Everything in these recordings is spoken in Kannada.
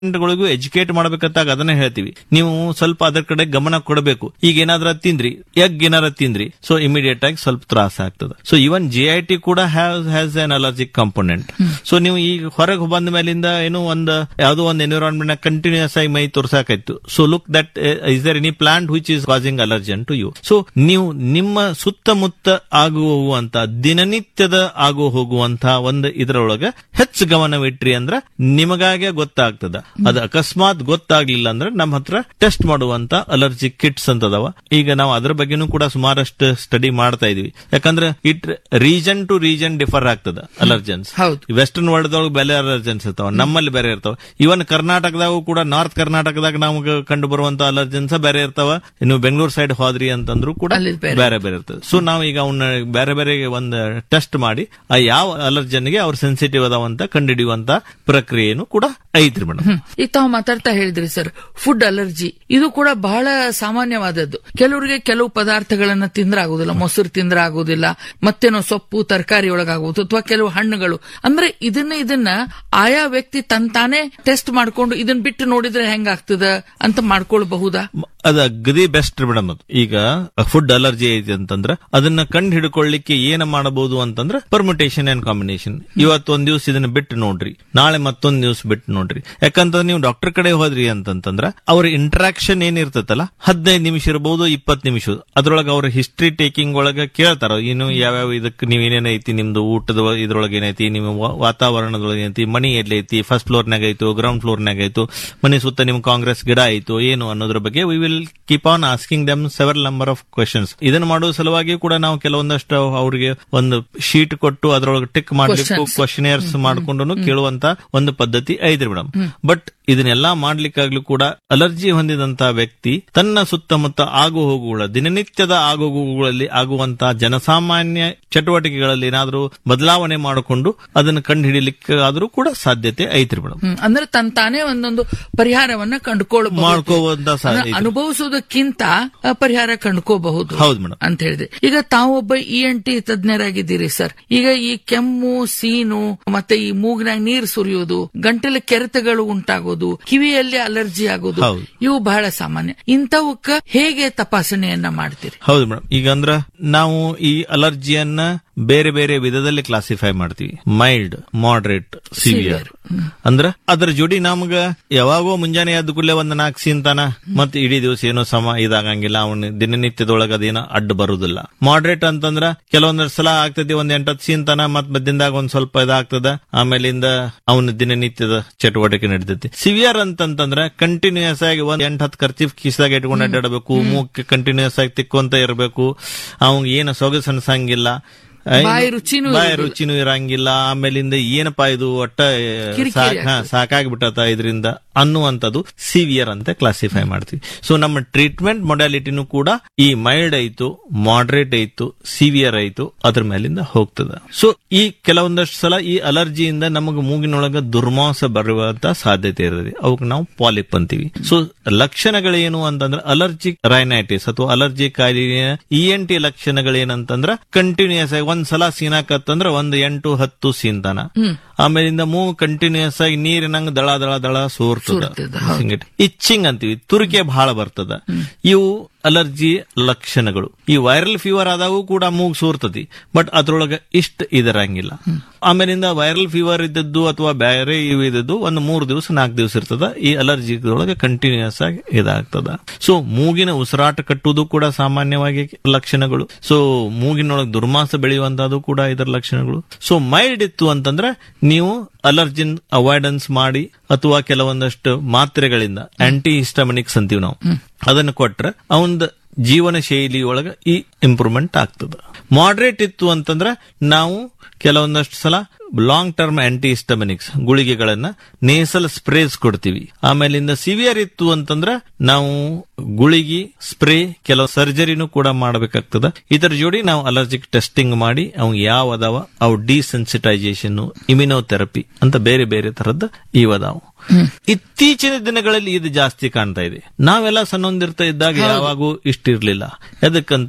ಗಳಿಗೂ ಎಜುಕೇಟ್ ಮಾಡ್ಬೇಕಂತಾಗ ಅದನ್ನ ಹೇಳ್ತೀವಿ ನೀವು ಸ್ವಲ್ಪ ಅದ್ರ ಕಡೆ ಗಮನ ಕೊಡಬೇಕು ಈಗ ಏನಾದ್ರ ತಿಂದ್ರಿ ಎಗ್ ಏನಾರ ತಿಂದ್ರಿ ಸೊ ಇಮಿಡಿಯೇಟ್ ಆಗಿ ಸ್ವಲ್ಪ ತ್ರಾಸ ಆಗ್ತದೆ so even G I T ಕೂಡ has an allergic component so ನೀವು ಈಗ ಹೊರಗೆ ಬಂದ ಮೇಲಿಂದ ಏನೋ ಒಂದು ಯಾವ್ದೋ ಒಂದು ಎನ್ವಿರಾನ್ಮೆಂಟ್ ಕಂಟಿನ್ಯೂಸ್ ಆಗಿ ಮೈ ತೋರ್ಸಾಕಾಯ್ತು so look that is there any plant which is causing allergen to you so ನೀವು ನಿಮ್ಮ ಸುತ್ತಮುತ್ತ ಆಗುವಂತ ದಿನನಿತ್ಯದ ಆಗು ಹೋಗುವಂತ ಒಂದು ಇದರೊಳಗೆ ಹೆಚ್ಚು ಗಮನವಿಟ್ರಿ ಅಂದ್ರೆ ನಿಮಗಾಗೆ ಗೊತ್ತಾಗ್ತದ ಅದು ಅಕಸ್ಮಾತ್ ಗೊತ್ತಾಗ್ಲಿಲ್ಲ ಅಂದ್ರೆ ನಮ್ಮ ಹತ್ರ ಟೆಸ್ಟ್ ಮಾಡುವಂತ ಅಲರ್ಜಿ ಕಿಟ್ಸ್ ಅಂತ ಅದಾವ ಈಗ ನಾವು ಅದ್ರ ಬಗ್ಗೆನೂ ಕೂಡ ಸುಮಾರಷ್ಟು ಸ್ಟಡಿ ಮಾಡ್ತಾ ಇದೀವಿ ಯಾಕಂದ್ರೆ it region to region differ ಆಗ್ತದ ಅಲರ್ಜನ್ಸ್ ಹೌದು. ವೆಸ್ಟರ್ನ್ ವರ್ಲ್ಡ್ ಒಳಗೆ ಬೇರೆ ಅಲರ್ಜನ್ಸ್ ಇರ್ತಾವ ನಮ್ಮಲ್ಲಿ ಬೇರೆ ಇರ್ತಾವ ಇವನ್ ಕರ್ನಾಟಕದಾಗೂ ಕೂಡ ನಾರ್ತ್ ಕರ್ನಾಟಕದಾಗ ನಮಗೆ ಕಂಡು ಬರುವಂತ ಅಲರ್ಜನ್ಸ್ ಬೇರೆ ಇರ್ತಾವ ಇನ್ನು ಬೆಂಗಳೂರು ಸೈಡ್ ಹೋದ್ರಿ ಅಂತಂದ್ರು ಕೂಡ ಅಲ್ಲಿ ಬೇರೆ. ಬೇರೆ ಬೇರೆ ಇರ್ತದೆ ಸೊ ನಾವು ಈಗ ಅವನ್ನ ಬೇರೆ ಬೇರೆ ಒಂದು ಟೆಸ್ಟ್ ಮಾಡಿ ಆ ಯಾವ ಅಲರ್ಜನ್ಗೆ ಅವ್ರು ಸೆನ್ಸಿಟಿವ್ ಅದಾವಂತ ಕಂಡುಹಿಡಿಯುವಂತ ಪ್ರಕ್ರಿಯೆನು ಕೂಡ ಐತ್ರಿ ಮೇಡಮ್ ಹ್ಮ್. ಈಗ ತಾವು ಮಾತಾಡ್ತಾ ಹೇಳಿದ್ರಿ ಸರ್ ಫುಡ್ ಅಲರ್ಜಿ ಇದು ಕೂಡ ಬಹಳ ಸಾಮಾನ್ಯವಾದದ್ದು ಕೆಲವರಿಗೆ ಕೆಲವು ಪದಾರ್ಥಗಳನ್ನ ತಿಂದ್ರೆ ಆಗುದಿಲ್ಲ ಮೊಸರು ತಿಂದ್ರೆ ಆಗುದಿಲ್ಲ ಮತ್ತೇನೋ ಸೊಪ್ಪು ತರಕಾರಿ ಒಳಗಾಗುವುದು ಅಥವಾ ಕೆಲವು ಹಣ್ಣುಗಳು ಅಂದ್ರೆ ಇದನ್ನ ಇದನ್ನ ಆಯಾ ವ್ಯಕ್ತಿ ತನ್ ತಾನೇ ಟೆಸ್ಟ್ ಮಾಡ್ಕೊಂಡು ಇದನ್ನ ಬಿಟ್ಟು ನೋಡಿದ್ರೆ ಹೆಂಗಾಗ್ತದ ಅಂತ ಮಾಡ್ಕೊಳ್ಬಹುದಾ ಅದ ಅಗದಿ ಬೆಸ್ಟ್ ಮೇಡಮ್ ಅದು ಈಗ ಫುಡ್ ಅಲರ್ಜಿ ಐತಿ ಅಂತಂದ್ರ ಅದನ್ನ ಕಂಡು ಹಿಡ್ಕೊಳ್ಳಿಕ್ಕೆ ಏನ ಮಾಡಬಹುದು ಅಂತಂದ್ರ ಪರ್ಮುಟೇಷನ್ ಅಂಡ್ ಕಾಂಬಿನೇಷನ್ ಇವತ್ತು ಒಂದ್ ದಿವ್ಸ ಇದನ್ನ ಬಿಟ್ಟು ನೋಡ್ರಿ ನಾಳೆ ಮತ್ತೊಂದ್ ದಿವ್ಸ ಬಿಟ್ಟು ನೋಡ್ರಿ ಯಾಕಂತಂದ್ರೆ ನೀವು ಡಾಕ್ಟರ್ ಕಡೆ ಹೋದ್ರಿ ಅಂತಂತಂದ್ರ ಅವ್ರ ಇಂಟ್ರಾಕ್ಷನ್ ಏನಿರ್ತೈತಲ್ಲ ಹದಿನೈದು ನಿಮಿಷ ಇರಬಹುದು ಇಪ್ಪತ್ತು ನಿಮಿಷ ಅದ್ರೊಳಗ ಅವ್ರ ಹಿಸ್ಟ್ರಿ ಟೇಕಿಂಗ್ ಒಳಗ ಕೇಳ್ತಾರ ಇನ್ನು ಯಾವ್ಯಾವ ಇದಕ್ಕೆ ನೀವ್ ಏನೇನೈತಿ ನಿಮ್ದು ಊಟದ ಇದ್ರೊಳಗೆ ಏನೈತಿ ನಿಮ್ಮ ವಾ- ವಾತಾವರಣದೊಳಗೆ ಏನೈತಿ ಮನಿ ಎಲ್ಲಿ ಐತಿ ಫಸ್ಟ್ ಫ್ಲೋರ್ನಾಗ ಐತು ಗ್ರೌಂಡ್ ಫ್ಲೋರ್ನಾಗ ಐತು ಮನೆ ಸುತ್ತ ನಿಮ್ ಕಾಂಗ್ರೆಸ್ ಗಿಡ ಐತು ಏನು ಅನ್ನೋದ್ರ ಬಗ್ಗೆ we will keep on asking them several number of questions ಇದನ್ನ ಮಾಡುವ ಸಲುವಾಗಿ ಕೂಡ ನಾವು ಕೆಲವೊಂದಷ್ಟು ಅವ್ರಿಗೆ ಒಂದು ಶೀಟ್ ಕೊಟ್ಟು ಅದ್ರೊಳಗೆ ಟಿಕ್ ಮಾಡ್ಲಿಕ್ಕೂ Questions. ಕ್ವಶನೇರ್ಸ್ ಮಾಡ್ಕೊಂಡು ಕೇಳುವಂತ ಒಂದು ಪದ್ಧತಿ ಐತ್ರಿ ಮೇಡಮ್ ಬಟ್ ಇದನ್ನೆಲ್ಲಾ ಮಾಡ್ಲಿಕ್ಕಾಗ್ಲೂ ಕೂಡ ಅಲರ್ಜಿ ಹೊಂದಿದಂತ ವ್ಯಕ್ತಿ ತನ್ನ ಸುತ್ತಮುತ್ತ ಆಗು ಹೋಗುಗಳ ದಿನನಿತ್ಯದ ಆಗು ಹೋಗುಗಳಲ್ಲಿ ಆಗುವಂತಹ ಜನಸಾಮಾನ್ಯ ಚಟುವಟಿಕೆಗಳಲ್ಲಿ ಏನಾದ್ರೂ ಬದಲಾವಣೆ ಮಾಡಿಕೊಂಡು ಅದನ್ನು ಕಂಡು ಹಿಡಿಲಿಕ್ಕೆ ಆದ್ರೂ ಕೂಡ ಸಾಧ್ಯತೆ ಐತ್ರಿ ಮೇಡಮ್ ಹ್ಮ್. ಅಂದ್ರೆ ತನ್ ತಾನೇ ಒಂದೊಂದು ಪರಿಹಾರವನ್ನ ಕಂಡುಕೊಳ್ಳಬಹುದು ಮಾಡ್ಕೋವಂತ ಸಾಧ್ಯ ಅದನ್ನ ಐತ್ರಿ. ಅನುಭವಿಸುವುದಕ್ಕಿಂತ ಆ, ಪರಿಹಾರ ಕಂಡುಕೋಬಹುದು ಹೌದು ಮೇಡಮ್ ಅಂತ ಹೇಳಿದ್ರೆ ಈಗ ತಾವೊಬ್ಬ ಇ ಎನ್ ಟಿ ತಜ್ಞರಾಗಿದ್ದೀರಿ ಸರ್ ಈಗ ಈ ಕೆಮ್ಮು ಸೀನು ಮತ್ತೆ ಈ ಮೂಗಿನಾಗ ನೀರು ಸುರಿಯೋದು ಗಂಟಲ ಕೆರೆತಗಳು ಉಂಟಾಗೋದು ಕಿವಿಯಲ್ಲಿ ಅಲರ್ಜಿ ಆಗೋದು ಹೌದು. ಇವು ಬಹಳ ಸಾಮಾನ್ಯ ಇಂಥವಕ್ಕ ಹೇಗೆ ತಪಾಸಣೆಯನ್ನ ಮಾಡ್ತೀರಿ ಹೌದು ಮೇಡಮ್ ಈಗ ಅಂದ್ರ ನಾವು ಈ ಅಲರ್ಜಿಯನ್ನ ಬೇರೆ ಬೇರೆ ವಿಧದಲ್ಲಿ ಕ್ಲಾಸಿಫೈ ಮಾಡ್ತೀವಿ ಮೈಲ್ಡ್ ಮಾಡರೇಟ್ ಸಿವಿಯರ್ ಅಂದ್ರ ಅದ್ರ ಜೋಡಿ ನಮ್ಗ ಯಾವಾಗೋ ಮುಂಜಾನೆ ಎದ್ದು ಕೂಡಲೇ ಒಂದ್ ನಾಲ್ಕು ಸೀನ್ತಾನ ಮತ್ ಇಡೀ ದಿವಸ ಏನೋ ಸಮ ಇದಾಗಂಗಿಲ್ಲ ಅವನ ದಿನನಿತ್ಯದೊಳಗ ಅದೇನೋ ಅಡ್ಡ ಬರುದಿಲ್ಲ ಮಾಡರೇಟ್ ಅಂತಂದ್ರ ಕೆಲವೊಂದಷ್ಟು ಸಲ ಆಗ್ತದೆ ಒಂದ್ ಎಂಟತ್ತು ಸೀನ್ತಾನ ಮತ್ ಮಧ್ಯದಾಗ ಒಂದ್ ಸ್ವಲ್ಪ ಇದಾಗ್ತದ ಆಮೇಲಿಂದ ಅವನ ದಿನನಿತ್ಯದ ಚಟುವಟಿಕೆ ನಡೀತೈತಿ ಸಿವಿಯರ್ ಅಂತಂತಂದ್ರ ಕಂಟಿನ್ಯೂಸ್ ಆಗಿ ಒಂದ್ ಎಂಟ್ ಹತ್ತು ಖರ್ಚಿಫ್ ಕಿಸ್ದಾಗ ಇಟ್ಕೊಂಡು ಅಡ್ಡಾಡಬೇಕು ಮೂಕ್ಕೆ ಕಂಟಿನ್ಯೂಸ್ ಆಗಿ ತಿಕ್ಕೊಂತ ಇರಬೇಕು ಅವಂಗ ಏನು ಸೊಗಸು ಅನ್ಸಂಗಿಲ್ಲ ಐ- ಬಾಯಿ ರುಚಿನೂ ಬಾಯಿ ಇರುದಿಲ್ಲ. ರುಚಿನೂ ಇರಂಗಿಲ್ಲ ಆಮೇಲಿಂದ ಏನಪ್ಪಾ ಇದು ಒಟ್ಟ ಕಿರಿಕಿರಿ ಸಾಕ್- ಹಾ, ಸಾಕಾಗ್ಬಿಟ್ಟತ ಇದರಿಂದ ಅನ್ನುವಂಥದ್ದು ಸಿವಿಯರ್ ಅಂತ ಕ್ಲಾಸಿಫೈ ಮಾಡ್ತೀವಿ ಸೊ ನಮ್ಮ ಟ್ರೀಟ್ಮೆಂಟ್ ಮೊಡಾಲಿಟಿನೂ ಕೂಡ ಈ ಮೈಲ್ಡ್ ಆಯ್ತು ಮಾಡರೇಟ್ ಆಯ್ತು ಸಿವಿಯರ್ ಆಯ್ತು ಅದ್ರ ಮೇಲಿಂದ ಹೋಗ್ತದ ಸೊ ಈ ಕೆಲವೊಂದಷ್ಟು ಸಲ ಈ ಅಲರ್ಜಿಯಿಂದ ನಮಗೆ ಮೂಗಿನೊಳಗ ದುರ್ಮಾಂಸ ಬರುವಂತ ಸಾಧ್ಯತೆ ಇರ್ತದೆ ಅವಕ್ಕೆ ನಾವು ಪಾಲಿಪ್ ಅಂತೀವಿ ಸೊ ಲಕ್ಷಣಗಳೇನು ಅಂತಂದ್ರೆ ಅಲರ್ಜಿ ರೈನೈಟಿಸ್ ಅಥವಾ ಅಲರ್ಜಿ ಕಾಯಿಲೆಯ ಇ ಎನ್ ಟಿ ಲಕ್ಷಣಗಳೇನಂತಂದ್ರ ಕಂಟಿನ್ಯೂಸ್ ಆಗಿ ಒಂದ್ ಸಲ ಸೀನಾಕತ್ತಂದ್ರ ಒಂದ್ ಎಂಟು ಹತ್ತು ಸೀನ್ತಾನ ಆಮೇಲಿಂದ ಮೂಗು ಕಂಟಿನ್ಯೂಸ್ ಆಗಿ ನೀರಿನಂಗ ದಳ ದಳ ದಳ ಸೋರ್ತದ ಸೋರ್ತದ, ಇಚ್ಚಿಂಗ್ ಅಂತೀವಿ ತುರಿಕೆ ಬಹಳ ಬರ್ತದ ಇವು ಅಲರ್ಜಿ ಲಕ್ಷಣಗಳು ಈ ವೈರಲ್ ಫೀವರ್ ಆದಾಗೂ ಕೂಡ ಮೂಗ್ ಸೋರ್ತತಿ ಬಟ್ ಅದ್ರೊಳಗ ಇಷ್ಟ ಇದರಂಗಿಲ್ಲ ಆಮೇಲಿಂದ ವೈರಲ್ ಫೀವರ್ ಇದ್ದದ್ದು ಅಥವಾ ಬೇರೆ ಇವು ಇದ್ದದ್ದು ಒಂದು ಮೂರು ದಿವಸ ನಾಲ್ಕು ದಿವಸ ಇರ್ತದ ಈ ಅಲರ್ಜಿ ಒಳಗೆ ಕಂಟಿನ್ಯೂಸ್ ಆಗಿ ಇದಾಗ್ತದ ಸೊ ಮೂಗಿನ ಉಸಿರಾಟ ಕಟ್ಟುವುದು ಕೂಡ ಸಾಮಾನ್ಯವಾಗಿ ಲಕ್ಷಣಗಳು ಸೊ ಮೂಗಿನೊಳಗೆ ದುರ್ಮಾಸ ಬೆಳೆಯುವಂತದ್ದು ಕೂಡ ಇದರ ಲಕ್ಷಣಗಳು ಸೊ ಮೈಲ್ಡ್ ಇತ್ತು ಅಂತಂದ್ರೆ ನೀವು ಅಲರ್ಜಿನ್ ಅವಾಯ್ಡೆನ್ಸ್ ಮಾಡಿ ಅಥವಾ ಕೆಲವೊಂದಷ್ಟು ಮಾತ್ರೆಗಳಿಂದ ಆಂಟಿ ಹಿಸ್ಟಮಿನಿಕ್ಸ್ ಅಂತೀವಿ ನಾವು ಅದನ್ನು ಕೊಟ್ರೆ ಅವಂದ ಜೀವನ ಶೈಲಿ ಒಳಗ ಈ ಇಂಪ್ರೂವ್ಮೆಂಟ್ ಆಗ್ತದ ಮಾಡ್ರೇಟ್ ಇತ್ತು ಅಂತಂದ್ರೆ ನಾವು ಕೆಲವೊಂದಷ್ಟು ಸಲ ಲಾಂಗ್ ಟರ್ಮ್ ಆಂಟಿ ಹಿಸ್ಟಮಿನಿಕ್ಸ್ ಗುಳಿಗೆಗಳನ್ನ ನೇಸಲ್ ಸ್ಪ್ರೇಸ್ ಕೊಡ್ತೀವಿ ಆಮೇಲಿಂದ ಸಿವಿಯರ್ ಇತ್ತು ಅಂತಂದ್ರ ನಾವು ಗುಳಿಗಿ ಸ್ಪ್ರೇ ಕೆಲವು ಸರ್ಜರಿನೂ ಕೂಡ ಮಾಡಬೇಕಾಗ್ತದ ಇದರ ಜೋಡಿ ನಾವು ಅಲರ್ಜಿಕ್ ಟೆಸ್ಟಿಂಗ್ ಮಾಡಿ ಅವ್ ಯಾವ ಅದಾವ ಅವು ಡಿಸೆನ್ಸಿಟೈಸೇಷನ್ ಇಮ್ಯುನೋಥೆರಪಿ ಅಂತ ಬೇರೆ ಬೇರೆ ತರದ್ದು ಇವದಾವು ಇತ್ತೀಚಿನ ದಿನಗಳಲ್ಲಿ ಇದು ಜಾಸ್ತಿ ಕಾಣ್ತಾ ಇದೆ ನಾವೆಲ್ಲ ಸಣ್ಣೊಂದಿರ್ತಾ ಇದ್ದಾಗ ಯಾವಾಗೂ ಇಷ್ಟಿರ್ಲಿಲ್ಲ ಎದಕ್ಕಂತಂದ್ರೆ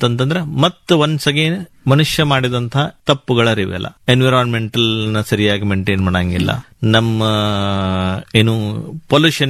ಮತ್ತೆ ಒನ್ಸ್ ಅಗೇನ್ ಮನುಷ್ಯ ಮಾಡಿದಂತಹ ತಪ್ಪುಗಳರಿವೆಲ್ಲ ಎನ್ವಿರಾನ್ಮೆಂಟಲ್ ನ ಸರಿಯಾಗಿ ಮೇಂಟೈನ್ ಮಾಡಂಗಿಲ್ಲ ನಮ್ಮ ಏನು ಪೊಲ್ಯೂಷನ್